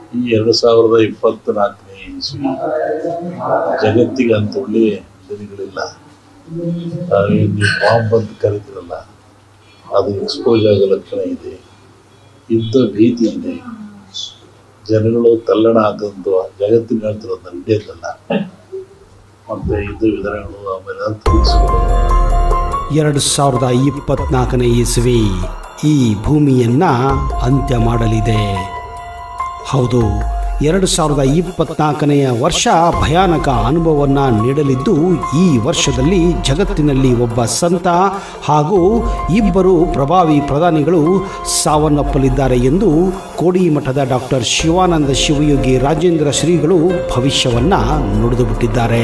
ಈ ಎರಡು ಸಾವಿರದ ಇಪ್ಪತ್ನಾಲ್ಕನೇ ಇಸ್ವಿ ಜಗತ್ತಿಗೆ ಅಂತ ಒಳ್ಳೆಯ ದಿನಗಳಿಲ್ಲ ಏನು ನೀವು ಬಾಂಬ್ ಅಂತ ಕರಿತೀರಲ್ಲ ಅದು ಎಕ್ಸ್ಪೋಸ್ ಆಗೋ ಲಕ್ಷಣ ಇದೆ ಯುದ್ಧ ಭೀತಿ ಇದೆ ಜನಗಳು ತಲ್ಲಣ ಆಗಂತು ಜಗತ್ತಿನ ಹೇಳ್ತಿರೋದು ನಡೆಯೋದಲ್ಲ ಮತ್ತು ಯುದ್ಧ ವಿಧಾನಗಳು ಆಮೇಲೆ ಅಂಥರಿಸುಗಳು ಎರಡು ಸಾವಿರದ ಇಪ್ಪತ್ನಾಲ್ಕನೇ ಇಸ್ವಿ ಈ ಭೂಮಿಯನ್ನ ಅಂತ್ಯ ಮಾಡಲಿದೆ ಹೌದು ಎರಡು ಸಾವಿರದ ಇಪ್ಪತ್ನಾಲ್ಕನೆಯ ವರ್ಷ ಭಯಾನಕ ಅನುಭವವನ್ನು ನೀಡಲಿದ್ದು ಈ ವರ್ಷದಲ್ಲಿ ಜಗತ್ತಿನಲ್ಲಿ ಒಬ್ಬ ಸಂತ ಹಾಗೂ ಇಬ್ಬರು ಪ್ರಭಾವಿ ಪ್ರಧಾನಿಗಳು ಸಾವನ್ನಪ್ಪಲಿದ್ದಾರೆ ಎಂದು ಕೋಡಿಮಠದ ಡಾಕ್ಟರ್ ಶಿವಾನಂದ ಶಿವಯೋಗಿ ರಾಜೇಂದ್ರ ಶ್ರೀಗಳು ಭವಿಷ್ಯವನ್ನ ನುಡಿದು ಬಿಟ್ಟಿದ್ದಾರೆ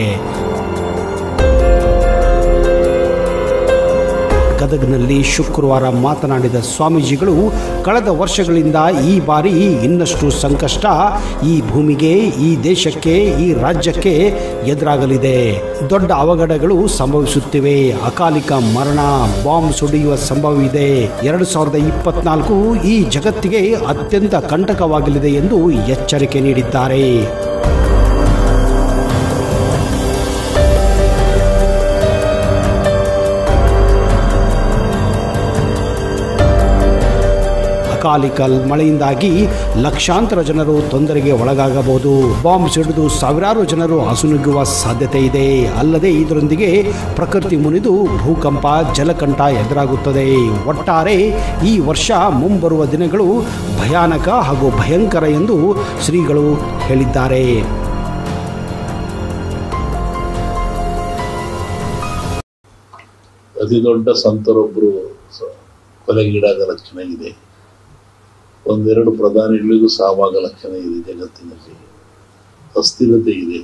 ಗದಗ್ನಲ್ಲಿ ಶುಕ್ರವಾರ ಮಾತನಾಡಿದ ಸ್ವಾಮೀಜಿಗಳು ಕಳೆದ ವರ್ಷಗಳಿಂದ ಈ ಬಾರಿ ಇನ್ನಷ್ಟು ಸಂಕಷ್ಟ ಈ ಭೂಮಿಗೆ ಈ ದೇಶಕ್ಕೆ ಈ ರಾಜ್ಯಕ್ಕೆ ಎದುರಾಗಲಿದೆ ದೊಡ್ಡ ಅವಘಡಗಳು ಸಂಭವಿಸುತ್ತಿವೆ ಅಕಾಲಿಕ ಮರಣ ಬಾಂಬ್ ಸುಡಿಯುವ ಸಂಭವವಿದೆ ಎರಡು ಸಾವಿರದ ಇಪ್ಪತ್ನಾಲ್ಕು ಈ ಜಗತ್ತಿಗೆ ಅತ್ಯಂತ ಕಂಟಕವಾಗಲಿದೆ ಎಂದು ಎಚ್ಚರಿಕೆ ನೀಡಿದ್ದಾರೆ ಅಕಾಲಿಕ ಮಳೆಯಿಂದಾಗಿ ಲಕ್ಷಾಂತರ ಜನರು ತೊಂದರೆಗೆ ಒಳಗಾಗಬಹುದು ಬಾಂಬ್ ಸಿಡಿದು ಸಾವಿರಾರು ಜನರು ಅಸುನುಗ್ಗುವ ಸಾಧ್ಯತೆ ಇದೆ ಅಲ್ಲದೆ ಇದರೊಂದಿಗೆ ಪ್ರಕೃತಿ ಮುನಿದು ಭೂಕಂಪ ಜಲಕಂಠ ಎದುರಾಗುತ್ತದೆ ಒಟ್ಟಾರೆ ಈ ವರ್ಷ ಮುಂಬರುವ ದಿನಗಳು ಭಯಾನಕ ಹಾಗೂ ಭಯಂಕರ ಎಂದು ಶ್ರೀಗಳು ಹೇಳಿದ್ದಾರೆ ಅತಿ ದೊಡ್ಡ ಸಂತರೊಬ್ಬರು ಸ- ಕೊಲೆಗೀಡಾದ ಲಕ್ಷಣ ಇದೆ ಒಂದೆರಡು ಪ್ರಧಾನಿಗಳಿಗೂ ಸಾವಾಗ ಲಕ್ಷಣ ಇದೆ ಜಗತ್ತಿನಲ್ಲಿ ಅಸ್ಥಿರತೆ ಇದೆ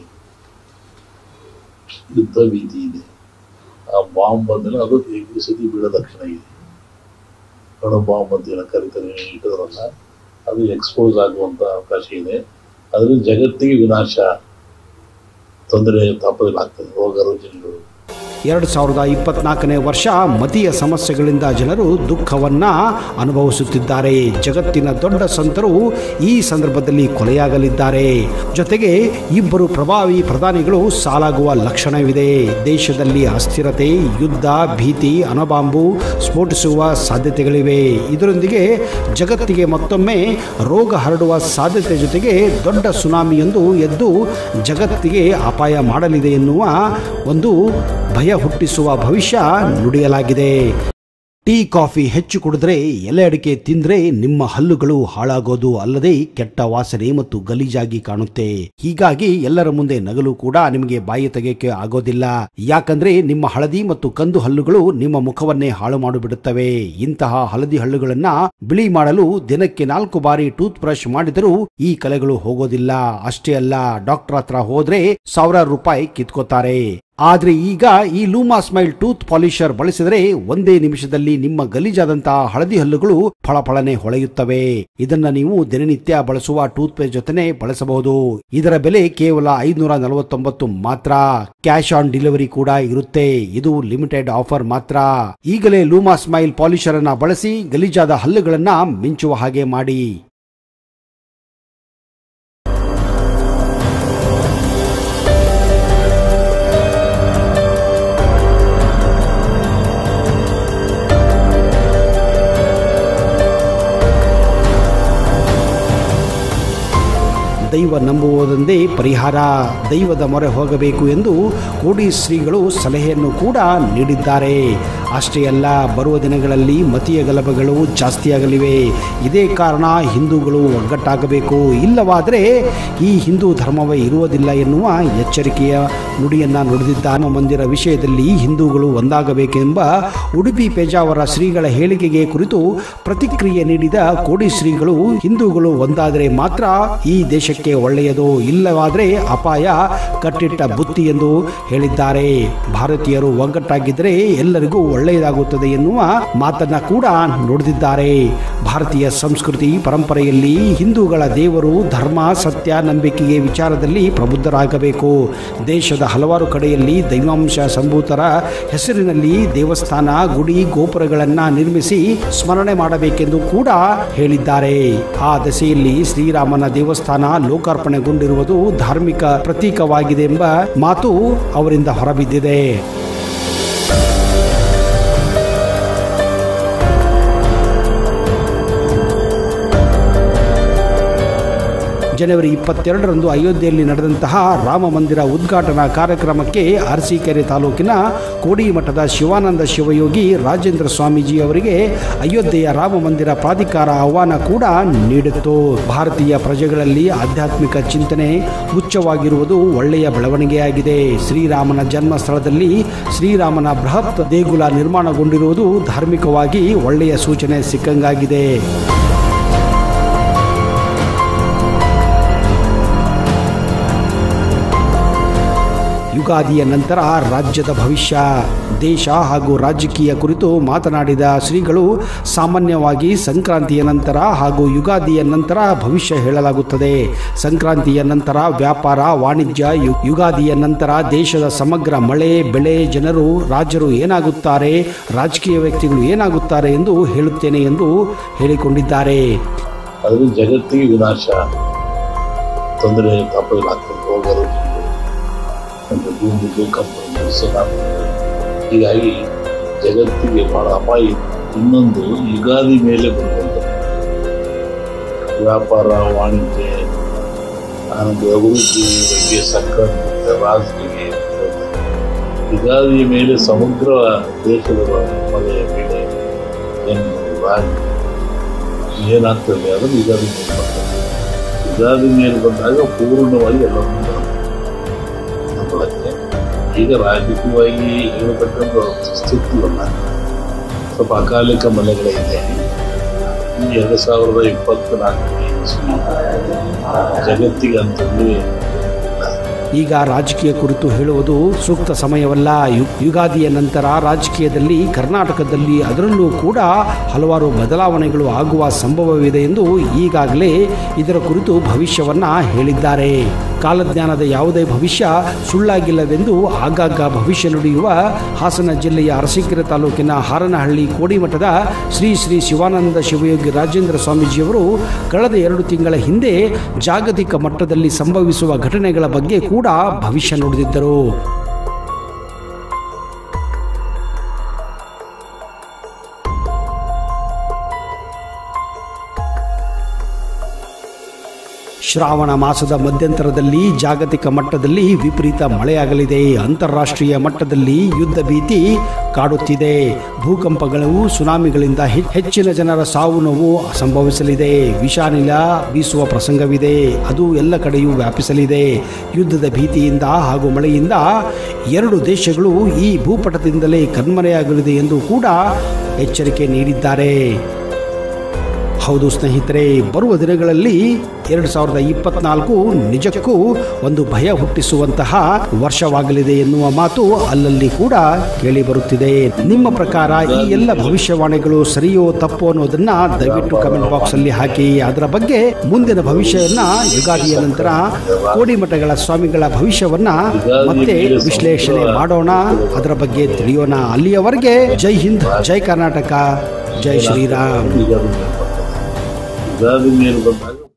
ಯುದ್ಧ ಭೀತಿ ಇದೆ ಆ ಬಾಂಬ್ ಬಂದರೆ ಅದು ಈ ಸತಿ ಬೀಳೋ ಲಕ್ಷಣ ಇದೆ ಅಣು ಬಾಂಬ್ ಅಂತ ಏನೋ ಕರಿತಾರೆ ಇಟ್ಟದ್ರಲ್ಲ ಅದು ಎಕ್ಸ್ಪೋಸ್ ಆಗುವಂಥ ಅವಕಾಶ ಇದೆ ಅದರಿಂದ ಜಗತ್ತಿಗೆ ವಿನಾಶ ತೊಂದರೆ ತಾಪದಲ್ಲಾಗ್ತದೆ ರೋಗ ರುಜಿನಗಳು ಎರಡು ಸಾವಿರದ ಇಪ್ಪತ್ನಾಲ್ಕನೇ ವರ್ಷ ಮತೀಯ ಸಮಸ್ಯೆಗಳಿಂದ ಜನರು ದುಃಖವನ್ನ ಅನುಭವಿಸುತ್ತಿದ್ದಾರೆ ಜಗತ್ತಿನ ದೊಡ್ಡ ಸಂತರು ಈ ಸಂದರ್ಭದಲ್ಲಿ ಕೊಲೆಯಾಗಲಿದ್ದಾರೆ ಜೊತೆಗೆ ಇಬ್ಬರು ಪ್ರಭಾವಿ ಪ್ರಧಾನಿಗಳು ಸಾಲಾಗುವ ಲಕ್ಷಣವಿದೆ ದೇಶದಲ್ಲಿ ಅಸ್ಥಿರತೆ ಯುದ್ಧ ಭೀತಿ ಅಣುಬಾಂಬು ಸ್ಫೋಟಿಸುವ ಸಾಧ್ಯತೆಗಳಿವೆ ಇದರೊಂದಿಗೆ ಜಗತ್ತಿಗೆ ಮತ್ತೊಮ್ಮೆ ರೋಗ ಹರಡುವ ಸಾಧ್ಯತೆ ಜೊತೆಗೆ ದೊಡ್ಡ ಸುನಾಮಿಯೊಂದು ಎದ್ದು ಜಗತ್ತಿಗೆ ಅಪಾಯ ಮಾಡಲಿದೆ ಎನ್ನುವ ಒಂದು ಭಯ ಹುಟ್ಟಿಸುವ ಭವಿಷ್ಯ ನುಡಿಯಲಾಗಿದೆ ಟೀ ಕಾಫಿ ಹೆಚ್ಚು ಕುಡಿದ್ರೆ ಎಲೆ ಅಡಿಕೆ ತಿಂದ್ರೆ ನಿಮ್ಮ ಹಲ್ಲುಗಳು ಹಾಳಾಗೋದು ಅಲ್ಲದೆ ಕೆಟ್ಟ ವಾಸನೆ ಮತ್ತು ಗಲೀಜಾಗಿ ಕಾಣುತ್ತೆ ಹೀಗಾಗಿ ಎಲ್ಲರ ಮುಂದೆ ನಗಲು ಕೂಡ ನಿಮಗೆ ಬಾಯಿ ತೆಗೆಯಕ್ಕೆ ಆಗೋದಿಲ್ಲ ಯಾಕಂದ್ರೆ ನಿಮ್ಮ ಹಳದಿ ಮತ್ತು ಕಂದು ಹಲ್ಲುಗಳು ನಿಮ್ಮ ಮುಖವನ್ನೇ ಹಾಳು ಮಾಡಿಬಿಡುತ್ತವೆ ಇಂತಹ ಹಳದಿ ಹಲ್ಲುಗಳನ್ನ ಬಿಳಿ ಮಾಡಲು ದಿನಕ್ಕೆ ನಾಲ್ಕು ಬಾರಿ ಟೂತ್ ಬ್ರಷ್ ಮಾಡಿದರೂ ಈ ಕಲೆಗಳು ಹೋಗೋದಿಲ್ಲ ಅಷ್ಟೇ ಅಲ್ಲ ಡಾಕ್ಟರ್ ಹತ್ರ ಹೋದ್ರೆ ಸಾವಿರಾರು ರೂಪಾಯಿ ಕಿತ್ಕೋತಾರೆ ಆದ್ರೆ ಈಗ ಈ ಲೂಮಾ ಸ್ಮೈಲ್ ಟೂತ್ ಪಾಲಿಷರ್ ಬಳಸಿದರೆ ಒಂದೇ ನಿಮಿಷದಲ್ಲಿ ನಿಮ್ಮ ಗಲೀಜಾದಂತಹ ಹಳದಿ ಹಲ್ಲುಗಳು ಫಳಫಳನೆ ಹೊಳೆಯುತ್ತವೆ ಇದನ್ನ ನೀವು ದಿನನಿತ್ಯ ಬಳಸುವ ಟೂತ್ ಪೇಸ್ಟ್ ಜೊತೆನೆ ಬಳಸಬಹುದು ಇದರ ಬೆಲೆ ಕೇವಲ ಐದುನೂರ ನಲವತ್ತೊಂಬತ್ತು ಮಾತ್ರ ಕ್ಯಾಶ್ ಆನ್ ಡೆಲಿವರಿ ಕೂಡ ಇರುತ್ತೆ ಇದು ಲಿಮಿಟೆಡ್ ಆಫರ್ ಮಾತ್ರ ಈಗಲೇ ಲೂಮಾ ಸ್ಮೈಲ್ ಪಾಲಿಷರ್ ಅನ್ನ ಬಳಸಿ ಗಲೀಜಾದ ಹಲ್ಲುಗಳನ್ನ ಮಿಂಚುವ ಹಾಗೆ ಮಾಡಿ ದೈವ ನಂಬುವುದೊಂದೇ ಪರಿಹಾರ ದೈವದ ಮೊರೆ ಹೋಗಬೇಕು ಎಂದು ಕೋಡಿ ಶ್ರೀಗಳು ಸಲಹೆಯನ್ನು ಕೂಡ ನೀಡಿದ್ದಾರೆ ಅಷ್ಟೇ ಅಲ್ಲ ಬರುವ ದಿನಗಳಲ್ಲಿ ಮತೀಯ ಗಲಭೆಗಳು ಜಾಸ್ತಿಯಾಗಲಿವೆ ಇದೇ ಕಾರಣ ಹಿಂದೂಗಳು ಒಗ್ಗಟ್ಟಾಗಬೇಕು ಇಲ್ಲವಾದರೆ ಈ ಹಿಂದೂ ಧರ್ಮವೇ ಇರುವುದಿಲ್ಲ ಎನ್ನುವ ಎಚ್ಚರಿಕೆಯ ನುಡಿಯನ್ನ ನುಡಿದಿದ್ದಾನೆ ಮಂದಿರ ವಿಷಯದಲ್ಲಿ ಹಿಂದೂಗಳು ಒಂದಾಗಬೇಕೆಂಬ ಉಡುಪಿ ಪೇಜಾವರ ಶ್ರೀಗಳ ಹೇಳಿಕೆಗೆ ಕುರಿತು ಪ್ರತಿಕ್ರಿಯೆ ನೀಡಿದ ಕೋಡಿ ಶ್ರೀಗಳು ಹಿಂದೂಗಳು ಒಂದಾದರೆ ಮಾತ್ರ ಈ ದೇಶಕ್ಕೆ ದೇಶಕ್ಕೆ ಒಳ್ಳೆಯದು ಇಲ್ಲವಾದರೆ ಅಪಾಯ ಕಟ್ಟಿಟ್ಟ ಬುತ್ತಿ ಎಂದು ಹೇಳಿದ್ದಾರೆ ಭಾರತೀಯರು ಒಗ್ಗಟ್ಟಾಗಿದ್ದರೆ ಎಲ್ಲರಿಗೂ ಒಳ್ಳೆಯದಾಗುತ್ತದೆ ಎನ್ನುವ ಮಾತನ್ನ ಕೂಡ ನುಡಿದಿದ್ದಾರೆ ಭಾರತೀಯ ಸಂಸ್ಕೃತಿ ಪರಂಪರೆಯಲ್ಲಿ ಹಿಂದೂಗಳ ದೇವರು ಧರ್ಮ ಸತ್ಯ ನಂಬಿಕೆಗೆ ವಿಚಾರದಲ್ಲಿ ಪ್ರಬುದ್ಧರಾಗಬೇಕು ದೇಶದ ಹಲವಾರು ಕಡೆಯಲ್ಲಿ ದೈವಾಂಶ ಸಂಭೂತರ ಹೆಸರಿನಲ್ಲಿ ದೇವಸ್ಥಾನ ಗುಡಿ ಗೋಪುರಗಳನ್ನು ನಿರ್ಮಿಸಿ ಸ್ಮರಣೆ ಮಾಡಬೇಕೆಂದು ಕೂಡ ಹೇಳಿದ್ದಾರೆ ಆ ದೆಸೆಯಲ್ಲಿ ಶ್ರೀರಾಮನ ದೇವಸ್ಥಾನ ಲೋಕಾರ್ಪಣೆಗೊಂಡಿರುವುದು ಧಾರ್ಮಿಕ ಪ್ರತೀಕವಾಗಿದೆ ಎಂಬ ಮಾತು ಅವರಿಂದ ಹೊರಬಿದ್ದಿದೆ ಜನವರಿ ಇಪ್ಪತ್ತೆರಡರಂದು ಅಯೋಧ್ಯೆಯಲ್ಲಿ ನಡೆದಂತಹ ರಾಮ ಮಂದಿರ ಉದ್ಘಾಟನಾ ಕಾರ್ಯಕ್ರಮಕ್ಕೆ ಅರಸೀಕೆರೆ ತಾಲೂಕಿನ ಕೋಡಿಮಠದ ಶಿವಾನಂದ ಶಿವಯೋಗಿ ರಾಜೇಂದ್ರ ಸ್ವಾಮೀಜಿ ಅವರಿಗೆ ಅಯೋಧ್ಯೆಯ ರಾಮ ಮಂದಿರ ಪ್ರಾಧಿಕಾರ ಆಹ್ವಾನ ಕೂಡ ನೀಡಿತ್ತು ಭಾರತೀಯ ಪ್ರಜೆಗಳಲ್ಲಿ ಆಧ್ಯಾತ್ಮಿಕ ಚಿಂತನೆ ಉಚ್ಚವಾಗಿರುವುದು ಒಳ್ಳೆಯ ಬೆಳವಣಿಗೆಯಾಗಿದೆ ಶ್ರೀರಾಮನ ಜನ್ಮ ಸ್ಥಳದಲ್ಲಿ ಶ್ರೀರಾಮನ ಬೃಹತ್ ದೇಗುಲ ನಿರ್ಮಾಣಗೊಂಡಿರುವುದು ಧಾರ್ಮಿಕವಾಗಿ ಒಳ್ಳೆಯ ಸೂಚನೆ ಸಿಕ್ಕಂಗಾಗಿದೆ ಯುಗಾದಿಯ ನಂತರ ರಾಜ್ಯದ ಭವಿಷ್ಯ ದೇಶ ಹಾಗೂ ರಾಜಕೀಯ ಕುರಿತು ಮಾತನಾಡಿದ ಶ್ರೀಗಳು ಸಾಮಾನ್ಯವಾಗಿ ಸಂಕ್ರಾಂತಿಯ ನಂತರ ಹಾಗೂ ಯುಗಾದಿಯ ನಂತರ ಭವಿಷ್ಯ ಹೇಳಲಾಗುತ್ತದೆ ಸಂಕ್ರಾಂತಿಯ ನಂತರ ವ್ಯಾಪಾರ ವಾಣಿಜ್ಯ ಯು- ಯುಗಾದಿಯ ನಂತರ ದೇಶದ ಸಮಗ್ರ ಮಳೆ ಬೆಳೆ ಜನರು ರಾಜರು ಏನಾಗುತ್ತಾರೆ ರಾಜಕೀಯ ವ್ಯಕ್ತಿಗಳು ಏನಾಗುತ್ತಾರೆ ಎಂದು ಹೇಳುತ್ತೇನೆ ಎಂದು ಹೇಳಿಕೊಂಡಿದ್ದಾರೆ ಅದು ಜಗತ್ತಿಗೆ ವಿನಾಶ ತೊಂದರೆ ತಾಪಗಳಾಗ್ತದೆ ಹೋಗರು ಅಂದರೆ ಭೂಮಿ ಭೂಕಂಪ ಸುನಾಮಿ ಹೀಗಾಗಿ ಜಗತ್ತಿಗೆ ಬಹಳ ಅಪಾಯ ಇದೆ. ಇನ್ನೊಂದು ಯುಗಾದಿ ಮೇಲೆ ಬರುವಂಥದ್ದು ವ್ಯಾಪಾರ ವಾಣಿಜ್ಯ ಆನಂತರ ಅಭಿವೃದ್ಧಿ ಬಗ್ಗೆ ಸಂಕ್ರಾಂತಿ ರಾಜಕೀಯ ಯುಗಾದಿಯ ಮೇಲೆ ಸಮಗ್ರ ದೇಶದ ಮಳೆಯ ಬೆಳೆ ಏನು ರಾಜ ಏನಾಗ್ತದೆ ಅದನ್ನು ಯುಗಾದಿ ಮೇಲೆ ಬರ್ತದೆ ಯುಗಾದಿ ಮೇಲೆ ಬಂದಾಗ ಪೂರ್ಣವಾಗಿ ಎಲ್ಲವನ್ನೂ ತಗೊಳಕ್ಕೆ ಈಗ ರಾಜಕೀಯವಾಗಿ ಹೇಳತಕ್ಕಂಥ ಸ್ಥಿತಿಯಲ್ಲ ಸ್ವಲ್ಪ ಅಕಾಲಿಕ ಮಳೆಗಳಿದೆ ಈ ಎರಡು ಸಾವಿರದ ಇಪ್ಪತ್ನಾಲ್ಕನೇ ಇಸ್ವಿ ಜಗತ್ತಿಗೆ ಅಂತಂದು ಈಗ ರಾಜಕೀಯ ಕುರಿತು ಹೇಳುವುದು ಸೂಕ್ತ ಸಮಯವಲ್ಲ ಯು- ಯುಗಾದಿಯ ನಂತರ ರಾಜಕೀಯದಲ್ಲಿ ಕರ್ನಾಟಕದಲ್ಲಿ ಅದರಲ್ಲೂ ಕೂಡ ಹಲವಾರು ಬದಲಾವಣೆಗಳು ಆಗುವ ಸಂಭವವಿದೆ ಎಂದು ಈಗಾಗಲೇ ಇದರ ಕುರಿತು ಭವಿಷ್ಯವನ್ನ ಹೇಳಿದ್ದಾರೆ ಕಾಲಜ್ಞಾನದ ಯಾವುದೇ ಭವಿಷ್ಯ ಸುಳ್ಳಾಗಿಲ್ಲವೆಂದು ಆಗಾಗ ಭವಿಷ್ಯ ನುಡಿಯುವ ಹಾಸನ ಜಿಲ್ಲೆಯ ಅರಸೀಕೆರೆ ತಾಲೂಕಿನ ಹಾರನಹಳ್ಳಿ ಕೋಡಿಮಠದ ಶ್ರೀ ಶ್ರೀ ಶಿವಾನಂದ ಶಿವಯೋಗಿ ರಾಜೇಂದ್ರ ಸ್ವಾಮೀಜಿಯವರು ಕಳೆದ ಎರಡು ತಿಂಗಳ ಹಿಂದೆ ಜಾಗತಿಕ ಮಟ್ಟದಲ್ಲಿ ಸಂಭವಿಸುವ ಘಟನೆಗಳ ಬಗ್ಗೆ ಕೂಡ ಭವಿಷ್ಯ ನುಡಿದಿದ್ದರು ಶ್ರಾವಣ ಮಾಸದ ಮಧ್ಯಂತರದಲ್ಲಿ ಜಾಗತಿಕ ಮಟ್ಟದಲ್ಲಿ ವಿಪರೀತ ಮಳೆಯಾಗಲಿದೆ ಅಂತಾರಾಷ್ಟ್ರೀಯ ಮಟ್ಟದಲ್ಲಿ ಯುದ್ಧ ಭೀತಿ ಕಾಡುತ್ತಿದೆ ಭೂಕಂಪಗಳು ಸುನಾಮಿಗಳಿಂದ ಹೆ- ಹೆಚ್ಚಿನ ಜನರ ಸಾವು ನೋವು ಸಂಭವಿಸಲಿದೆ ವಿಷಾನಿಲ ಬೀಸುವ ಪ್ರಸಂಗವಿದೆ ಅದು ಎಲ್ಲ ಕಡೆಯೂ ವ್ಯಾಪಿಸಲಿದೆ ಯುದ್ಧದ ಭೀತಿಯಿಂದ ಹಾಗೂ ಮಳೆಯಿಂದ ಎರಡು ದೇಶಗಳು ಈ ಭೂಪಟದಿಂದಲೇ ಕಣ್ಮರೆಯಾಗಲಿದೆ ಎಂದು ಕೂಡ ಎಚ್ಚರಿಕೆ ನೀಡಿದ್ದಾರೆ ಹೌದು ಸ್ನೇಹಿತರೆ ಬರುವ ದಿನಗಳಲ್ಲಿ ಎರಡು ಸಾವಿರದ ಇಪ್ಪತ್ನಾಲ್ಕು ನಿಜಕ್ಕೂ ಒಂದು ಭಯ ಹುಟ್ಟಿಸುವಂತಹ ವರ್ಷವಾಗಲಿದೆ ಎನ್ನುವ ಮಾತು ಅಲ್ಲಲ್ಲಿ ಕೂಡ ಕೇಳಿ ಬರುತ್ತಿದೆ ನಿಮ್ಮ ಪ್ರಕಾರ ಈ ಎಲ್ಲ ಭವಿಷ್ಯವಾಣಿಗಳು ಸರಿಯೋ ತಪ್ಪೋ ಅನ್ನೋದನ್ನ ದಯವಿಟ್ಟು ಕಮೆಂಟ್ ಬಾಕ್ಸ್ ಅಲ್ಲಿ ಹಾಕಿ ಅದರ ಬಗ್ಗೆ ಮುಂದಿನ ಭವಿಷ್ಯವನ್ನ ಯುಗಾದಿಯ ನಂತರ ಕೋಡಿಮಠಗಳ ಸ್ವಾಮಿಗಳ ಭವಿಷ್ಯವನ್ನ ಮತ್ತೆ ವಿಶ್ಲೇಷಣೆ ಮಾಡೋಣ ಅದರ ಬಗ್ಗೆ ತಿಳಿಯೋಣ ಅಲ್ಲಿಯವರೆಗೆ ಜೈ ಹಿಂದ್ ಜೈ ಕರ್ನಾಟಕ ಜೈ ಶ್ರೀರಾಮ್ ಯುಗಾದಿ ಮೇಲೆ ಬರ್ತದೆ ಯುಗಾದಿ ಮೇಲೆ ಬಂದಾಗ